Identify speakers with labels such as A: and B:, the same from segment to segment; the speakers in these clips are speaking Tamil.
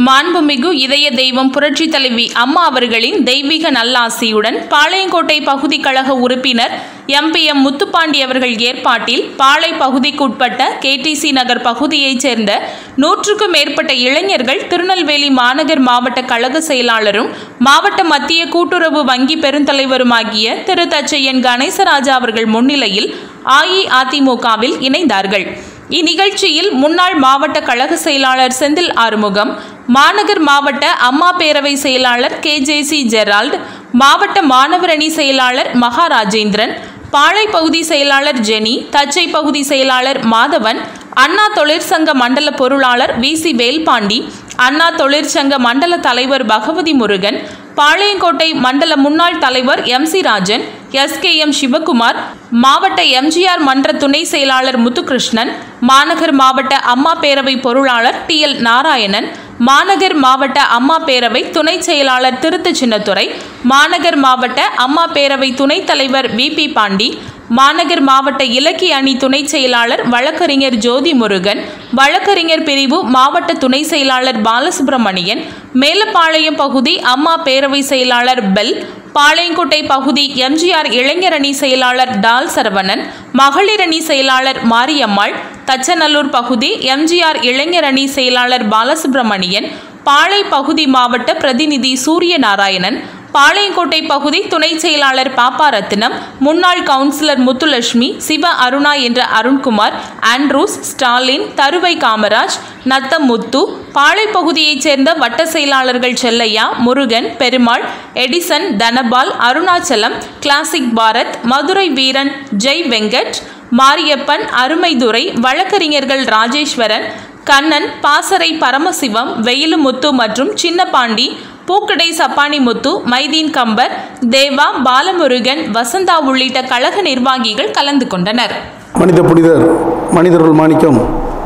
A: மாண்புமிகு இதய தெய்வம் புரட்சி தலைவி அம்மா அவர்களின் தெய்வீக நல்லாசியுடன் பாளையங்கோட்டை பகுதி கழக உறுப்பினர் எம்பிஎம் முத்துப்பாண்டி அவர்கள் ஏற்பாட்டில் பாளை பகுதிக்குட்பட்ட கேடிசி நகர் பகுதியைச் சேர்ந்த நூற்றுக்கும் மேற்பட்ட இளைஞர்கள் திருநெல்வேலி மாநகர் மாவட்ட கழக செயலாளரும் மாவட்ட மத்திய கூட்டுறவு வங்கி பெருந்தலைவருமாகிய திரு தச்சையன் கணேசராஜா அவர்கள் முன்னிலையில் அஇஅதிமுகவில் இணைந்தார்கள் இந்நிகழ்ச்சியில் முன்னாள் மாவட்ட கழக செயலாளர் செந்தில் ஆறுமுகம் மாநகர் மாவட்ட அம்மா பேரவை செயலாளர் கே ஜே சி ஜெரால்ட் மாவட்ட மாணவர் அணி செயலாளர் மகாராஜேந்திரன் பாளை பகுதி செயலாளர் ஜெனி தச்சை பகுதி செயலாளர் மாதவன் அண்ணா தொழிற்சங்க மண்டல பொருளாளர் வி சி வேல்பாண்டி அண்ணா தொழிற்சங்க மண்டல தலைவர் பகவதி முருகன் பாளையங்கோட்டை மண்டல முன்னாள் தலைவர் M C Rajan S K M Sivakumar மாவட்ட எம்ஜிஆர் மன்ற துணை செயலாளர் முத்துகிருஷ்ணன் மாநகர் மாவட்ட அம்மா பேரவை பொருளாளர் டி எல் நாராயணன் மாநகர் மாவட்ட அம்மா பேரவை துணை செயலாளர் திருத்து சின்னத்துறை மாநகர் மாவட்ட அம்மா பேரவை துணைத் தலைவர் வி பி பாண்டி மாநகர் மாவட்ட இலக்கிய அணி துணை செயலாளர் வழக்கறிஞர் ஜோதி முருகன் வழக்கறிஞர் பிரிவு மாவட்ட துணை செயலாளர் பாலசுப்பிரமணியன் மேலப்பாளையம் பகுதி அம்மா பேரவை செயலாளர் பெல் பாளையங்கோட்டை பகுதி எம்ஜிஆர் இளைஞர் அணி செயலாளர் டால் சரவணன் மகளிர் அணி செயலாளர் மாரியம்மாள் தச்சநல்லூர் பகுதி எம்ஜிஆர் இளைஞர் அணி செயலாளர் பாலசுப்பிரமணியன் பாளை பகுதி மாவட்ட பிரதிநிதி சூரிய நாராயணன் பாளையங்கோட்டை பகுதி துணை செயலாளர் பாப்பாரத்தினம் முன்னாள் கவுன்சிலர் முத்துலட்சுமி சிவ அருணா என்ற அருண்குமார் ஆண்ட்ரூஸ் ஸ்டாலின் தருவை காமராஜ் நத்தம் முத்து பாளை பகுதியைச் சேர்ந்த வட்ட செயலாளர்கள் செல்லையா முருகன் பெருமாள் எடிசன் தனபால் அருணாச்சலம் கிளாசிக் பாரத் மதுரை வீரன் ஜெய் வெங்கட் மாரியப்பன் அருமைதுரை வழக்கறிஞர்கள் ராஜேஸ்வரன் கண்ணன் பாசறை பரமசிவம் வெயிலுமுத்து மற்றும் சின்னபாண்டி பூக்கடை சப்பானி முத்து மைதீன் கம்பர் தேவா பாலமுருகன் வசந்தா உள்ளிட்ட கழக நிர்வாகிகள் கலந்து கொண்டனர்
B: மனித புனிதர் மனிதர்கள் மாணிக்கம்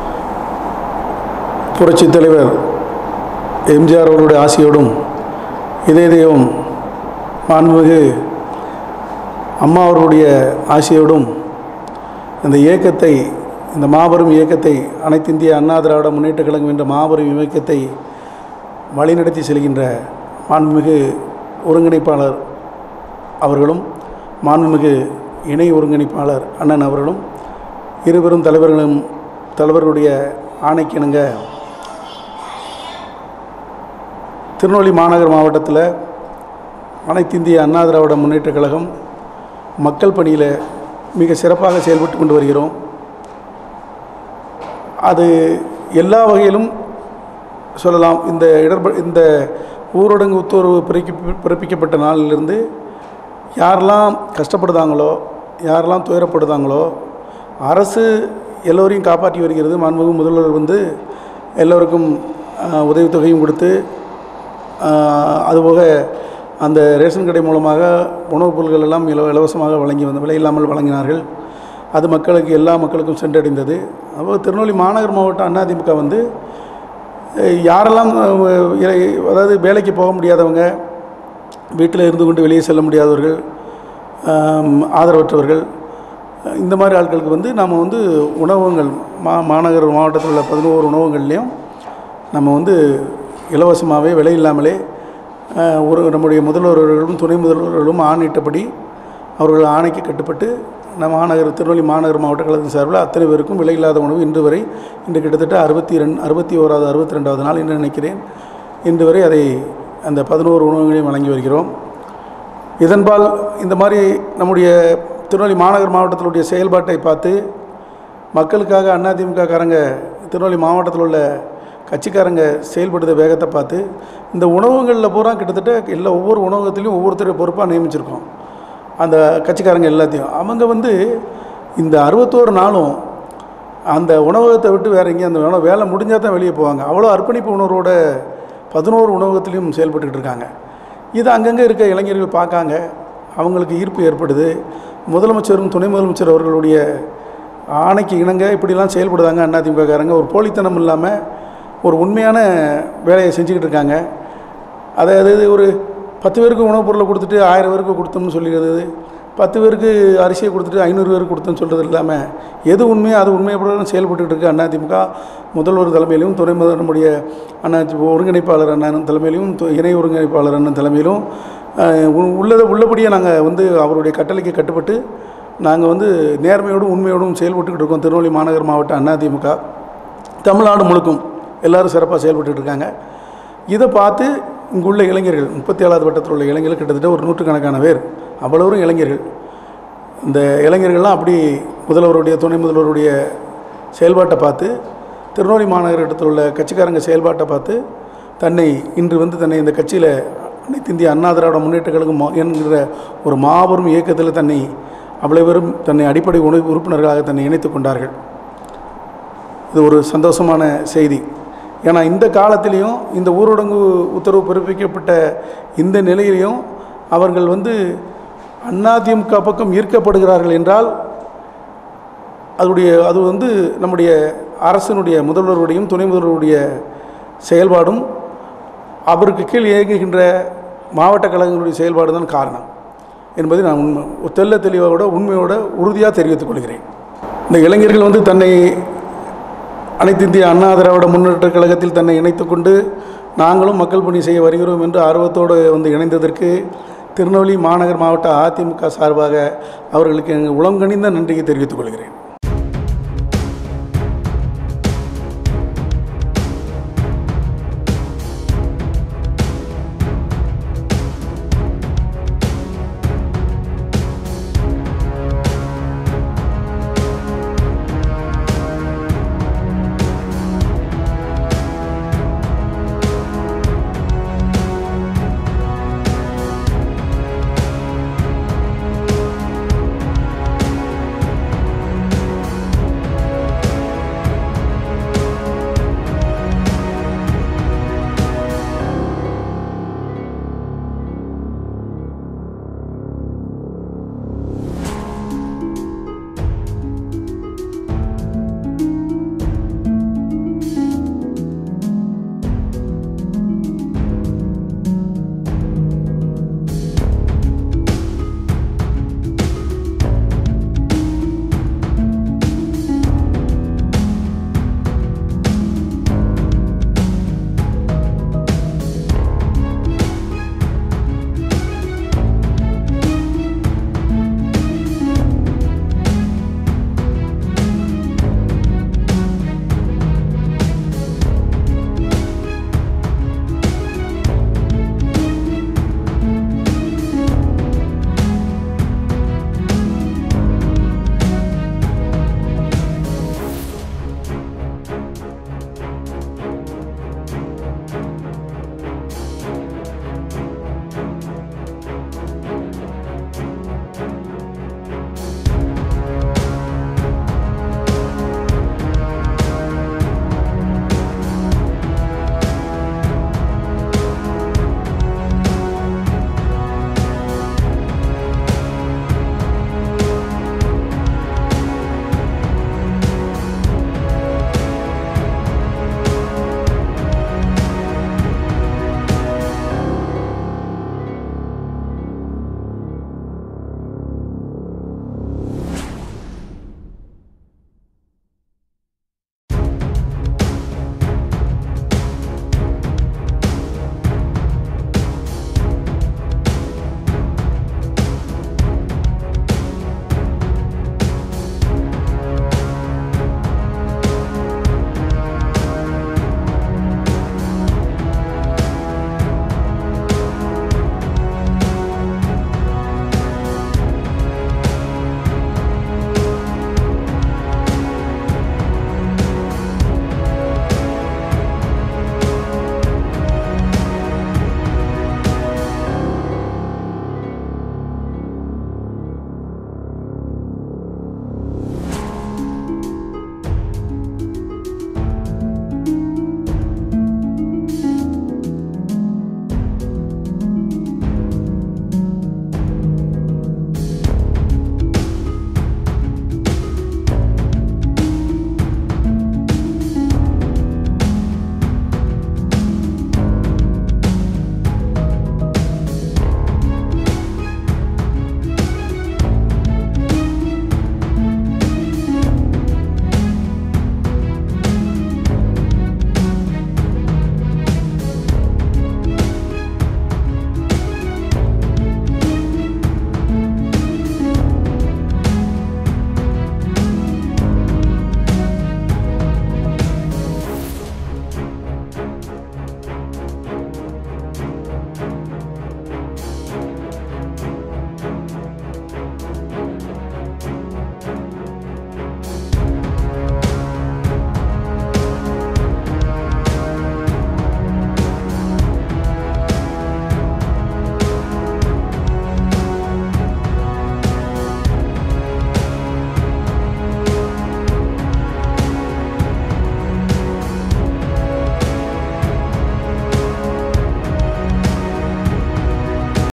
B: புரட்சித் தலைவர் எம்ஜிஆர் அவர்களுடைய ஆசையோடும் இதய தெய்வம் மாண்புமிகு அம்மா அவர்களுடைய ஆசையோடும் இந்த இயக்கத்தை இந்த மாபெரும் இயக்கத்தை அனைத்து இந்திய அண்ணா திராவிட முன்னேற்றக் கழகம் என்ற மாபெரும் இயக்கத்தை வழிநடத்தி செல்கின்ற மாண்புமிகு ஒருங்கிணைப்பாளர் அவர்களும் மாண்புமிகு இணை ஒருங்கிணைப்பாளர் அண்ணன் அவர்களும் இருவரும் தலைவர்களும் தலைவர்களுடைய ஆணைக்கிணங்க திருநெல்வேலி மாநகர் மாவட்டத்தில் அனைத்து இந்திய அண்ணா திராவிட முன்னேற்றக் கழகம் மக்கள் பணியில் மிக சிறப்பாக செயல்பட்டு கொண்டு வருகிறோம் அது எல்லா வகையிலும் சொல்லலாம் இந்த இடர்ப இந்த ஊரடங்கு உத்தரவு பிறப்பி பிறப்பிக்கப்பட்ட நாளிலிருந்து யாரெல்லாம் கஷ்டப்படுதாங்களோ யாரெல்லாம் துயரப்படுதாங்களோ அரசு எல்லோரையும் காப்பாற்றி வருகிறது மாண்புமிகு முதல்வர் வந்து எல்லோருக்கும் ஆஹ், உதவித்தொகையும் கொடுத்து ஆஹ், அதுபோக அந்த ரேஷன் கடை மூலமாக உணவுப் பொருட்கள் எல்லாம் இல இலவசமாக வழங்கி வந்த விலை இல்லாமல் வழங்கினார்கள் அது மக்களுக்கு எல்லா மக்களுக்கும் சென்றடைந்தது அப்போ திருநெல்வேலி மாநகர் மாவட்டம் அதிமுக வந்து அஹ், யாரெல்லாம் அஹ், இலை- அதாவது வேலைக்கு போக முடியாதவங்க வீட்டில் இருந்து கொண்டு வெளியே செல்ல முடியாதவர்கள் ஆம், ஆதரவற்றவர்கள் அஹ், இந்த மாதிரி ஆட்களுக்கு வந்து நம்ம வந்து உணவகங்கள் மா மாநகர் மாவட்டத்தில் உள்ள பதினோரு உணவகங்கள்லேயும் நம்ம வந்து இலவசமாகவே விலை இல்லாமலே அஹ், ஒரு நம்முடைய முதல்வர்களும் துணை முதல்வர்களும் ஆணையிட்டபடி அவர்கள் ஆணைக்கு கட்டுப்பட்டு நம்ம மாநகர் திருநெல்வேலி மாநகர் மாவட்ட கழகத்தின் சார்பில் அத்தனை பேருக்கும் விலை இல்லாத உணவு இன்று வரை இன்று கிட்டத்தட்ட அறுபத்தி ரெண்டு அறுபத்தி ஓராவது அறுபத்தி ரெண்டாவது நாள் என்று நினைக்கிறேன் இன்று வரை அதை அந்த பதினோரு உணவுகளையும் வழங்கி வருகிறோம் இதன்பால் இந்த மாதிரி நம்முடைய திருநெல்வேலி மாநகர் மாவட்டத்தினுடைய செயல்பாட்டை பார்த்து மக்களுக்காக அதிமுக காரங்க திருநெல்வேலி மாவட்டத்தில் உள்ள கட்சிக்காரங்க செயல்படுத்த வேகத்தை பார்த்து இந்த உணவகங்களில் பூரா கிட்டத்தட்ட எல்லா ஒவ்வொரு உணவகத்திலையும் ஒவ்வொருத்தர் பொறுப்பாக நியமிச்சிருக்கோம் அந்த கட்சிக்காரங்க எல்லாத்தையும் அவங்க வந்து இந்த அறுபத்தோரு நாளும் அந்த உணவகத்தை விட்டு வேற எங்கேயும் அந்த உணவு வேலை முடிஞ்சால் தான் வெளியே போவாங்க அவ்வளோ அர்ப்பணிப்பு உணர்வோட பதினோரு உணவகத்திலையும் செயல்பட்டுக்கிட்டு இருக்காங்க இது அங்கங்கே இருக்க இளைஞர்கள் பார்க்காங்க அவங்களுக்கு ஈர்ப்பு ஏற்படுது முதலமைச்சரும் துணை முதலமைச்சர் அவர்களுடைய ஆணைக்கு இணங்க இப்படிலாம் செயல்படுதாங்க அதிமுககாரங்க ஒரு போலித்தனம் இல்லாமல் ஒரு உண்மையான வேலையை செஞ்சுக்கிட்டு இருக்காங்க அதாவது ஒரு பத்து பேருக்கு உணவுப் பொருளை கொடுத்துட்டு ஆயிரம் பேருக்கு கொடுத்தோம்னு சொல்லிடுறது பத்து பேருக்கு அரிசியை கொடுத்துட்டு ஐநூறு பேருக்கு கொடுத்தேன்னு சொல்கிறது இல்லாமல் எது உண்மையோ அது உண்மையாக செயல்பட்டுக்கிட்டு இருக்கு அதிமுக முதல்வர் தலைமையிலும் துணை முதல்வர் நம்முடைய அண்ணா ஒருங்கிணைப்பாளர் அண்ணன் தலைமையிலும் து- இணை ஒருங்கிணைப்பாளர் அண்ணன் தலைமையிலும் அஹ், உ- உள்ளதை உள்ளபடியே நாங்கள் வந்து அவருடைய கட்டளைக்கு கட்டுப்பட்டு நாங்கள் வந்து நேர்மையோடும் உண்மையோடும் செயல்பட்டுக்கிட்டு இருக்கோம் திருநெல்வேலி மாநகர் மாவட்ட அதிமுக தமிழ்நாடு முழுக்கும் எல்லாரும் சிறப்பாக செயல்பட்டுட்டு இருக்காங்க இதை பார்த்து இங்குள்ள இளைஞர்கள் முப்பத்தி ஏழாவது வட்டத்தில் உள்ள இளைஞர்கள் கிட்டத்தட்ட ஒரு நூற்றுக்கணக்கான பேர் அவ்வளவும் இளைஞர்கள் இந்த இளைஞர்கள்லாம் அப்படி முதல்வருடைய துணை முதல்வருடைய செயல்பாட்டை பார்த்து திருநெல்வேலி மாநகரத்தில் உள்ள கட்சிக்காரங்க செயல்பாட்டை பார்த்து தன்னை இன்று வந்து தன்னை இந்த கட்சியில் அனைத்து இந்திய அண்ணா திராவிட முன்னேற்ற கழகம் மா- என்கிற ஒரு மாபெரும் இயக்கத்தில் தன்னை அவ்வளவு பேரும் தன்னை அடிப்படை உணவு உறுப்பினர்களாக தன்னை இணைத்துக் கொண்டார்கள் இது ஒரு சந்தோஷமான செய்தி ஏன்னா இந்த காலத்திலையும் இந்த ஊரடங்கு உத்தரவு பிறப்பிக்கப்பட்ட இந்த நிலையிலையும் அவர்கள் வந்து அதிமுக பக்கம் ஈர்க்கப்படுகிறார்கள் என்றால் அதனுடைய அது வந்து நம்முடைய அரசினுடைய முதல்வருடையும் துணை முதல்வருடைய செயல்பாடும் அவருக்கு கீழ் இயங்குகின்ற மாவட்ட கழகங்களுடைய செயல்பாடு தான் காரணம் என்பதை நான் உண்மை ஒரு தெள்ள தெளிவோட உண்மையோட உறுதியாக தெரிவித்துக் கொள்கிறேன் இந்த இளைஞர்கள் வந்து தன்னை அனைத்து இந்திய அண்ணா திராவிட முன்னேற்ற கழகத்தில் தன்னை இணைத்துக்கொண்டு நாங்களும் மக்கள் பணி செய்ய வருகிறோம் என்று ஆர்வத்தோடு வந்து இணைந்ததற்கு திருநெல்வேலி மாநகர் மாவட்ட அதிமுக சார்பாக அவர்களுக்கு எங்கள் உளங்கணிந்த நன்றியை தெரிவித்துக் கொள்கிறேன்